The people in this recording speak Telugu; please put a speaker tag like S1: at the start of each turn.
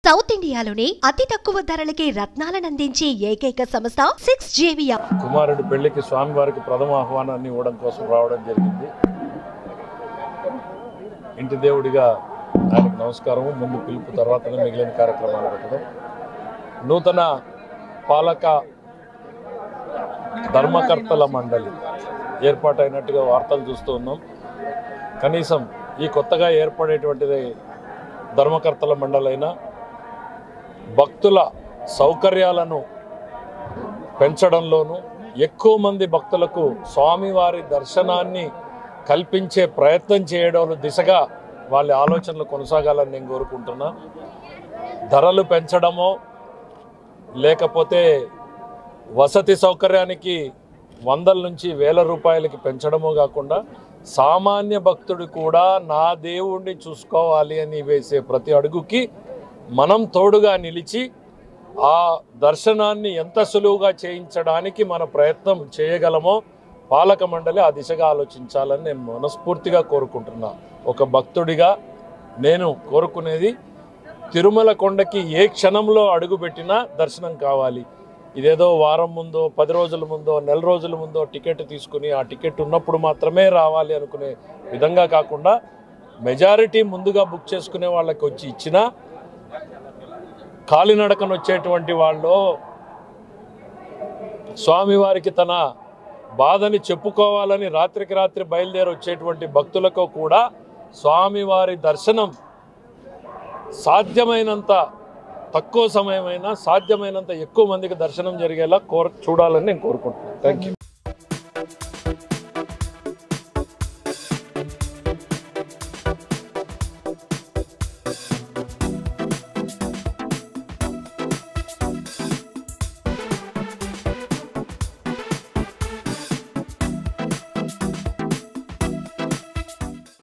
S1: సౌత్ ఇండియాలోనే అతి తక్కువ ధరలకి రత్నాలను అందించే ఏకైక సంస్థ సిక్స్ జేవియా
S2: కుమారుడి పెళ్లికి స్వామివారికి ప్రథమ ఆహ్వానాన్ని ఇవ్వడం కోసం రావడం జరిగింది ఇంటి దేవుడిగా ఆయనకు నమస్కారం ముందు పిలుపు తర్వాతనే మిగిలిన కార్యక్రమాలు పెట్టడం నూతన పాలక ధర్మకర్తల మండలి ఏర్పాటైనట్టుగా వార్తలు చూస్తూ ఉన్నాం కనీసం ఈ కొత్తగా ఏర్పడేటువంటిది ధర్మకర్తల మండలైనా భక్తుల సౌకర్యాలను పెంచడంలోనూ ఎక్కువ మంది భక్తులకు స్వామివారి దర్శనాన్ని కల్పించే ప్రయత్నం చేయడం దిశగా వాళ్ళ ఆలోచనలు కొనసాగాలని నేను కోరుకుంటున్నా ధరలు పెంచడమో లేకపోతే వసతి సౌకర్యానికి వందల నుంచి వేల రూపాయలకి పెంచడమో కాకుండా సామాన్య భక్తుడు కూడా నా దేవుణ్ణి చూసుకోవాలి అని వేసే ప్రతి అడుగుకి మనం తోడుగా నిలిచి ఆ దర్శనాన్ని ఎంత సులువుగా చేయించడానికి మన ప్రయత్నం చేయగలమో పాలక మండలి ఆ దిశగా ఆలోచించాలని నేను మనస్ఫూర్తిగా కోరుకుంటున్నా ఒక భక్తుడిగా నేను కోరుకునేది తిరుమల కొండకి ఏ క్షణంలో అడుగుపెట్టినా దర్శనం కావాలి ఇదేదో వారం ముందో పది రోజుల ముందో నెల రోజుల ముందో టికెట్ తీసుకుని ఆ టికెట్ ఉన్నప్పుడు మాత్రమే రావాలి అనుకునే విధంగా కాకుండా మెజారిటీ ముందుగా బుక్ చేసుకునే వాళ్ళకి వచ్చి ఇచ్చినా కాలినడకన వచ్చేటువంటి వాళ్ళు స్వామివారికి తన బాధని చెప్పుకోవాలని రాత్రికి రాత్రి బయలుదేరి వచ్చేటువంటి భక్తులకు కూడా స్వామివారి దర్శనం సాధ్యమైనంత తక్కువ సమయమైనా సాధ్యమైనంత ఎక్కువ మందికి దర్శనం జరిగేలా కోర చూడాలని నేను కోరుకుంటున్నాను థ్యాంక్ యూ